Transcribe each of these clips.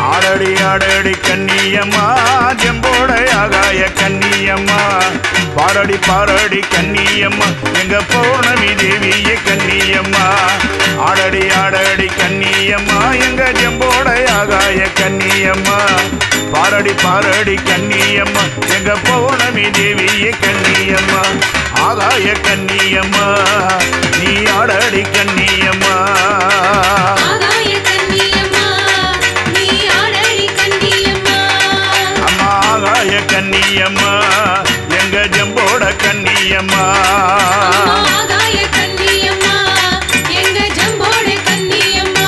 ஆடடி ஆடடி கண்ணியம்மா ஜெம்போட ஆகாய கண்ணியம்மா பாரடி பாரடி கண்ணியம்மா எங்க பௌர்ணமி தேவிய கண்ணியம்மா ஆடடி ஆடடி கண்ணியம்மா எங்க ஜெம்போட ஆகாய கண்ணியம்மா பாரடி பாரடி கண்ணியம்மா எங்க பௌர்ணமி தேவிய கண்ணியம்மா ஆகாய கண்ணியம்மா நீ ஆடடி கண்ணியம்மா ஆகாய கண்ணியம்மா நீ ஆடடி கண்ணியம்மா அம்மா ஆகாய கண்ணியம்மா எங்க ஜம்போட கண்ணியம்மா அம்மா ஆகாய கண்ணியம்மா எங்க ஜம்போட கண்ணியம்மா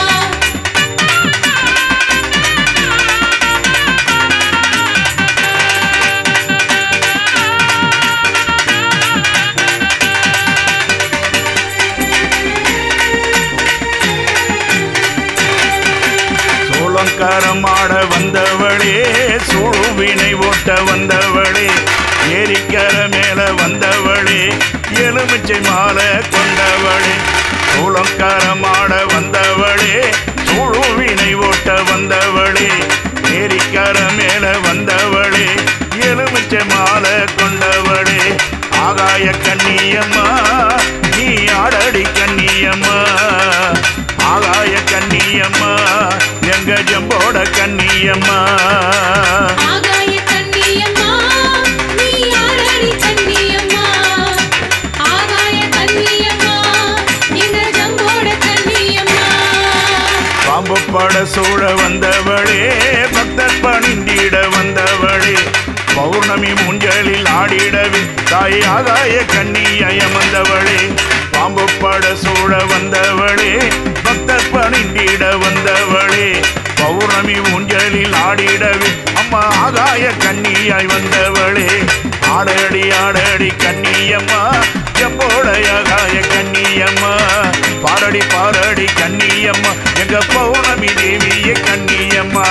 சோளங்காரம் ஆட வந்தவளே சூழுவினை ஓட்ட வந்தவளே ஏரிக்கர மேல வந்தவளே எலுமிச்சை மாலை கொண்டவளே சோளங்காரம் ஆட வந்தவளே சூழுவினை ஓட்ட வந்தவளே ஏரிக்கர மேல வந்தவளே எலுமிச்சை மாலை கொண்டவளே ஆகாய கண்ணியம்மா நீ ஆடடி கண்ணியம்மா ஆகாய கண்ணியம்மா எங்க ஜம்போட கண்ணியம்மா ஆகாய கண்ணியம்மா நீ ஆடடி கண்ணியம்மா ஆகாய கண்ணியம்மா எங்க ஜம்போட கண்ணியம்மா பாம்பு பட சூழ வந்தவளே பக்தர் பணிந்திட வந்தவளே பௌர்ணமி மூஞ்சலில் ஆடிடவே தாய் ஆகாய கண்ணியம் வந்தவளே பாம்பு பட சூழ வந்தவளே பக்தர் பணிந்திட வந்தவளே பௌர்ணமி ஊஞ்சலில் ஆடிடவே அம்மா ஆகாய கண்ணியாய் வந்தவளே ஆடடி ஆடடி கண்ணியம்மா எப்போட ஆகாய கண்ணியம்மா பாரடி பாரடி கண்ணியம்மா எங்க பௌர்ணமி தேவிய கண்ணியம்மா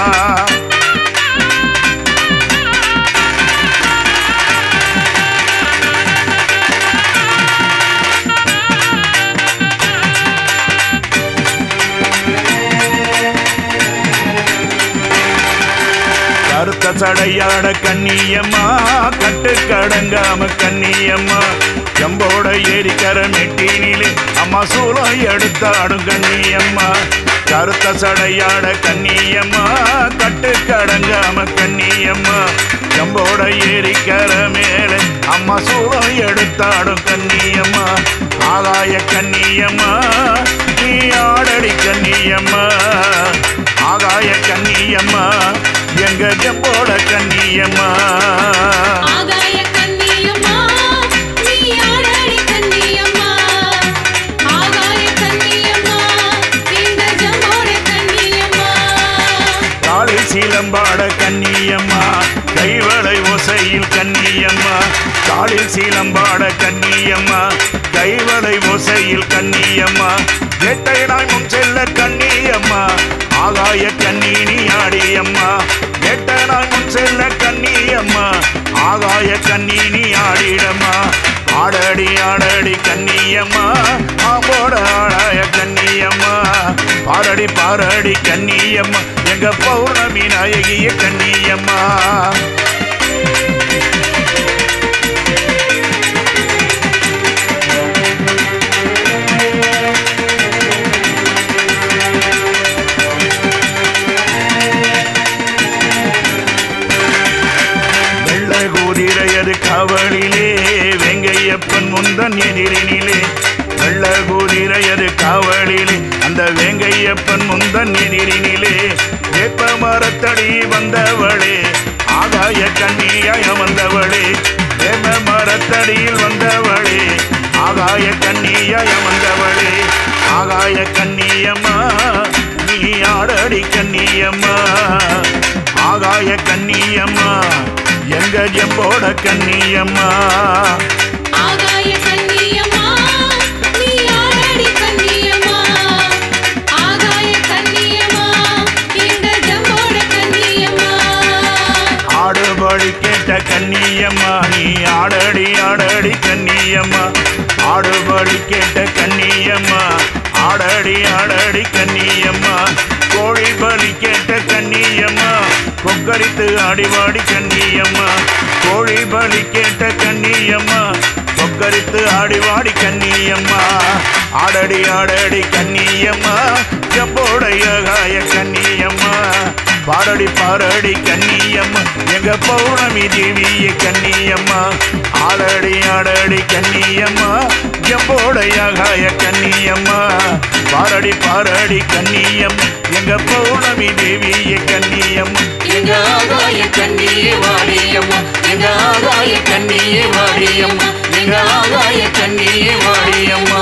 கருத்த சடையாட கண்ணியம்மா கட்டு கடங்காம கண்ணியம்மா எம்போட ஏரிக்கர மெட்டினிலே அம்மா சூளம் எடுத்தாடும் கண்ணியம்மா கருத்த சடையாட கண்ணியம்மா கட்டு கடங்காம கண்ணியம்மா எம்போட ஏரிக்கர மேலே அம்மா சூளம் எடுத்தாடும் கண்ணியம்மா ஆகாய கண்ணியம்மா நீ ஆடடி கண்ணியம்மா ஆகாய கண்ணியம்மா எங்க ஜம்போட கண்ணியம்மா ஆகாய கண்ணியம்மா நீ ஆடடி கண்ணியம்மா ஆகாய கண்ணியம்மா எங்க ஜம்போட கண்ணியம்மா காலில் சீலம்பாட கண்ணியம்மா கைவளை ஓசையில் கண்ணியம்மா காலில் சீலம்பாட கண்ணியம்மா கைவளை ஓசையில் கண்ணியம்மா வேட்டையனாய் முன் செல்ல கண்ணியம்மா ஆகாய கண்ணீனி ஆடியம்மா வேட்டனாய் முன் செல்ல கண்ணியம்மா ஆகாய கண்ணீனி ஆடிடம்மா ஆடடி ஆடடி கண்ணியம்மா ஆம்போட ஆடாய கண்ணியம்மா பாரடி பாரடி கண்ணியம்மா எங்க பௌர்ணமி நாயகிய கண்ணியம்மா வெள்ளை குதிரையது காவலிலே வெங்கையப்பன் முந்தன் எதிரினிலே வெள்ள குதிரையது காவலிலே அந்த வெங்கையப்பன் முந்தன் எதிரினிலே வேப்ப மரத்தடி வந்தவளே ஆகாய கண்ணியாய வந்தவளே வேப்ப மரத்தடியில் வந்தவளே ஆகாய கண்ணியாய வந்தவளே ஆகாய கண்ணியம்மா நீ ஆடடி கண்ணியம்மா ஆகாய கண்ணியம்மா எங்க ஜம்போட கண்ணியம்மா ஆகாய கண்ணியம்மா நீ ஆடடி கண்ணியம்மா ஆகாய கண்ணியம்மா எங்க ஜம்போட கண்ணியம்மா ஆடுபடி கேட்ட கண்ணியம்மா நீ ஆடடி ஆடடி கண்ணியம்மா ஆடுபடி கேட்ட கண்ணியம்மா ஆடடி ஆடடி கண்ணியம்மா கோழி பலி கேட்ட கண்ணி கொக்கரித்து ஆடிவாடி கண்ணியம்மா கோழி பலி கேட்ட கண்ணியம்மா கொக்கரித்து ஆடிவாடி கண்ணியம்மா ஆடடி ஆடடி கண்ணியம்மா ஜம்போடைய காய கண்ணியம்மா பாரடி பாரடி கண்ணியம்மா எங்க பௌர்ணமி தேவிய கண்ணியம்மா ஆடடி ஆடடி கண்ணியம்மா ஜம்போடைய காய கண்ணியம்மா பாரடி பாரடி கண்ணியம் எங்க பௌர்ணமி தேவிய கண்ணியம்மா எங்க ஆகாய கண்ணியே வாடியம்மா எங்க ஆகாய கண்ணியே வாடியம்மா எங்க ஆகாய கண்ணியே வாடியம்மா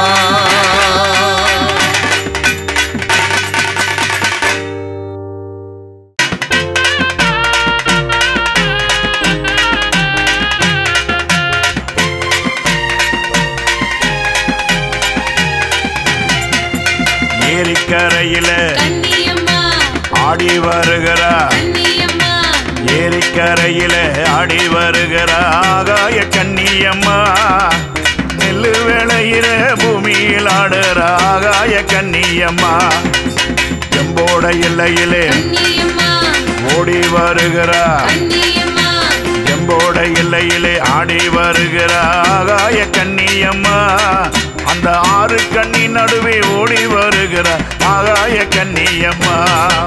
ஏரிக்கரையில கண்ணியம்மா ஆடி வருகிறா கண்ணியம்மா ஏரிக்கரையில ஆடி வருகிறா ஆகாய கண்ணியம்மா நெல்லு வேளையில பூமியில் ஆடுற ஆகாய கண்ணியம்மா செம்போட எல்லையிலே கண்ணியம்மா ஓடி வருகிறா கண்ணியம்மா செம்போட எல்லையிலே ஆடி வருகிற ஆகாய கண்ணியம்மா அந்த ஆறு கண்ணி நடுவே ஓடி வருகிற ஆகாய கண்ணியம்மா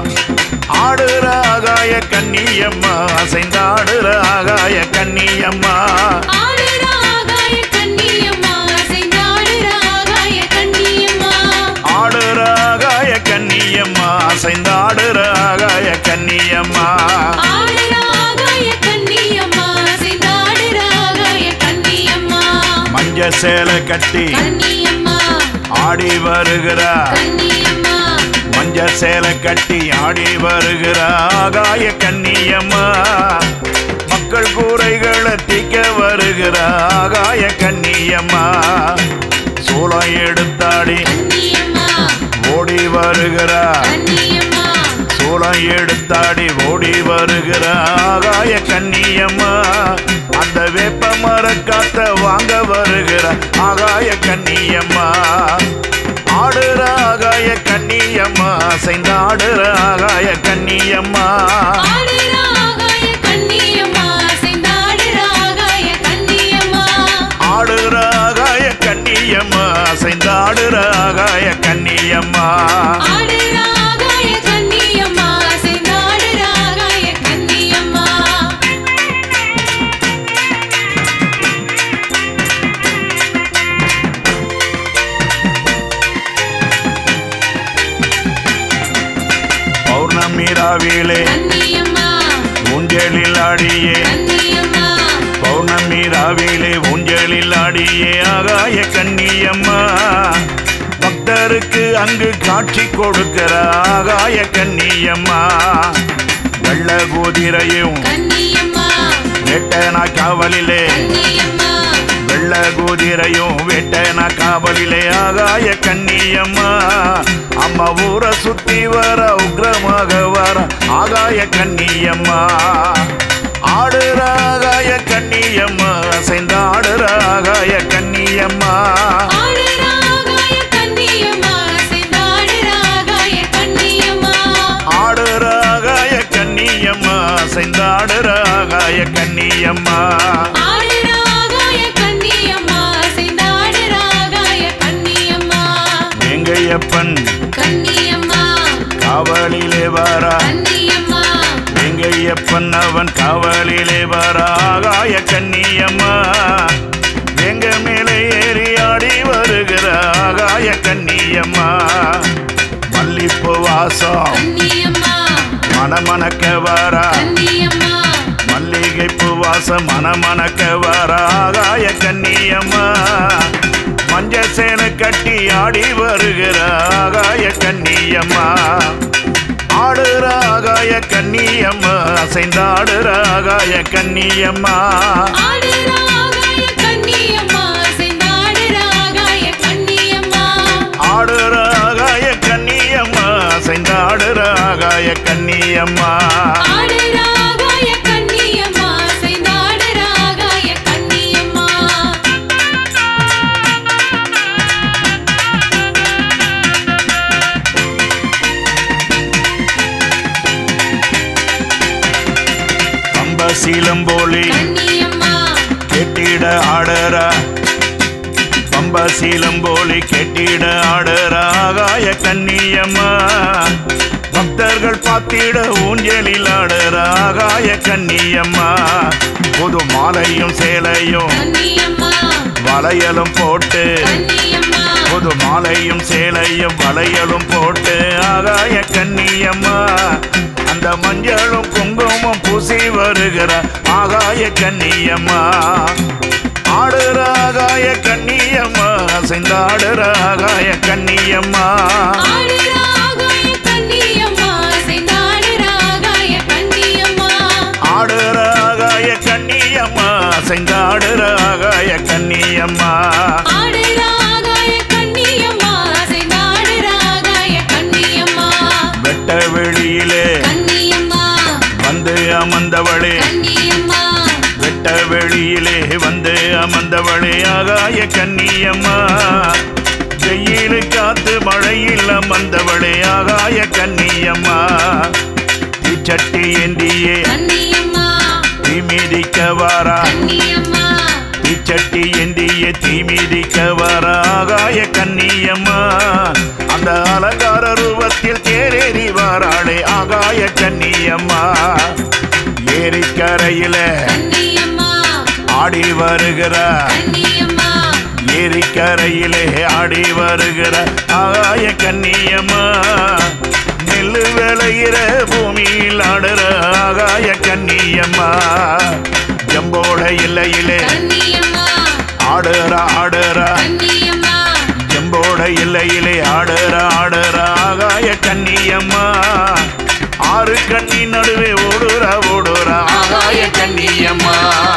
ஆடுற ஆகாய கண்ணியம்மா அசைந்தாடுற ஆகாய கண்ணியம்மா ஆடுற ஆகாய கண்ணியம்மா அசைந்தாடுற ஆகாய கண்ணியம்மா ஆடுற ஆகாய கண்ணியம்மா அசைந்தாடுற ஆகாய கண்ணியம்மா ஆடுற ஆகாய கண்ணியம்மா அசைந்தாடுற ஆகாய கண்ணியம்மா மஞ்ச சேலை கட்டி கண்ணியம்மா ஆடி வருகிறா கண்ணியம்மா மஞ்ச சேலை கட்டி ஆடி வருகிற ஆகாய கண்ணியம்மா மக்கள் கூரைகளை தீக்க வருகிற ஆகாய கண்ணியம்மா சூளம் எடுத்தாடி கண்ணியம்மா ஓடி வருகிறா கண்ணியம்மா சூளம் எடுத்தாடி ஓடி வருகிற ஆகாய கண்ணியம்மா அந்த வேப்ப மரக்காத்த வாங்க வருகிற ஆகாய கண்ணியம்மா ஆடுற ஆகாய கண்ணியம்மா அசைந்தாடுற ஆகாய கண்ணியம்மா ஆடுற ஆகாய கண்ணியம்மா அசைந்தாடுற ஆகாய கண்ணியம்மா ஆடுற ஆகாய கண்ணியம்மா அசைந்தாடுற ஆகாய கண்ணியம்மா ஆடுற ஆகாய கண்ணியம்மா அசைந்தாடுற ஆகாய கண்ணியம்மா பௌர்ணமி ராவிலே கண்ணியம்மா ஊஞ்சலில் ஆடியே கண்ணியம்மா பௌர்ணமி ராவிலே ஊஞ்சலில் ஆடியே ஆகாய கண்ணியம்மா பக்தருக்கு அங்கு காட்சி கொடுக்கிற ஆகாய கண்ணியம்மா வெள்ள குதிரையும் கண்ணியம்மா வெட்டனா காவலிலே கண்ணியம்மா வெள்ள குதிரையும் வெட்டனா காவலிலே ஆகாய கண்ணியம்மா அம்மா ஊரை சுத்தி வர உக்ரமாக வர ஆகாய கண்ணியம்மா ஆடுற ஆகாய கண்ணியம்மா அசைந்தாடுற ஆகாய கண்ணியம்மா ஆடுற ஆகாய கண்ணியம்மா அசைந்தாடுற ஆகாய கண்ணியம்மா ஆடுற ஆகாய கண்ணியம்மா அசைந்தாடுற ஆகாய கண்ணியம்மா ஆடுற ஆகாய கண்ணியம்மா அசைந்தாடுற ஆகாய கண்ணியம்மா வெங்கையப்பன் கண்ணியம்மா காவலிலே வரா கண்ணியம்மா வெங்கையப்பன் அவன் காவலிலே வர ஆகாய கண்ணியம்மா எங்க மேலே ஏறி ஆடி வருகிற ஆகாய கண்ணியம்மா மல்லிப்பூ வாசம் கண்ணியம்மா மணமணக்க வரா கண்ணியம்மா மல்லிகை பூ வாசம் மணமணக்க வர ஆகாய கண்ணியம்மா மஞ்ச சேலை கட்டி ஆடி வருகிற ஆகாய கண்ணியம்மா ஆடுற ஆகாய கண்ணியம்மா அசைந்தாடுற ஆகாய கண்ணியம்மா ஆடுற ஆகாய கண்ணியம்மா அசைந்தாடுற ஆகாய கண்ணியம்மா ஆடுற ஆகாய கண்ணியம்மா அசைந்தாடுற ஆகாய கண்ணியம்மா ஆடுற ஆகாய கண்ணியம்மா அசைந்தாடுற ஆகாய கண்ணியம்மா சீலம்போலி கண்ணியம்மா கெட்டிட ஆடரா பம்ப சீலம்போலி கெட்டிட ஆடரா ஆகாய கண்ணியம்மா பக்தர்கள் பார்த்திட ஊஞ்சலில் ஆடுற ஆகாய கண்ணியம்மா புது மாலையும் சேலையும் கண்ணியம்மா வளையலும் போட்டு கண்ணியம்மா புது மாலையும் சேலையும் வளையலும் போட்டு ஆகாய கண்ணியம்மா அந்த மஞ்சளும் குங்குமம் பூசி வருகிற ஆகாய கண்ணியம்மா ஆடுற ஆகாய கண்ணியம்மா அசைந்தாடுற ஆகாய கண்ணியம்மா ஆடுற ஆகாய கண்ணியம்மா செந்தாடுற ஆகாய கண்ணியம்மா ஆடுற ஆகாய கண்ணியம்மா அசைந்தாடுற ஆகாய கண்ணியம்மா ஆடுற ஆகாய கண்ணியம்மா செந்தாடுற ஆகாய கண்ணியம்மா வெட்ட வெளியிலே கண்ணியம்மா வந்து அமர்ந்தவளே கண்ணியம்மா வெட்ட வெளியிலே வந்து அமர்ந்தவளே ஆகாய கண்ணியம்மா வெயில் காத்து மழையில் அமர்ந்தவளே ஆகாய கண்ணியம்மா தீச்சட்டி ஏந்தியே கண்ணியம்மா தீமிதிக்க வாரா கண்ணியம்மா தீச்சட்டி ஏந்திய தீமிதிக்க வாரா ஆகாய கண்ணியம்மா அந்த அலங்கார ரூபத்தில் தேரேறி வாராளே ஆகாய கண்ணியம்மா ஏரிக்கரையில கண்ணியம்மா ஆடி வருகிறார் கண்ணியம்மா ஏரிக்கரையிலே ஆடி வருகிற ஆகாய கண்ணியம்மா நெல்லு விளையிற பூமியில் ஆடுற ஆகாய கண்ணியம்மா ஜம்போட இல்லையிலே கண்ணியம்மா ஆடுற ஆடுற கண்ணியம்மா ஜம்போட இல்லையிலே ஆடுற ஆடுற ஆகாய கண்ணியம்மா ஆறு கண்ணி நடுவே ஓடுற ஓடுற ஆகாய கண்ணியம்மா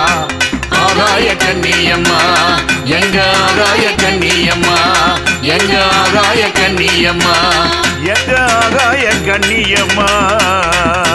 ஆகாய கண்ணியம்மா எங்க ஆகாய கண்ணியம்மா எங்க ஆகாய கண்ணியம்மா எங்க ஆகாய கண்ணியம்மா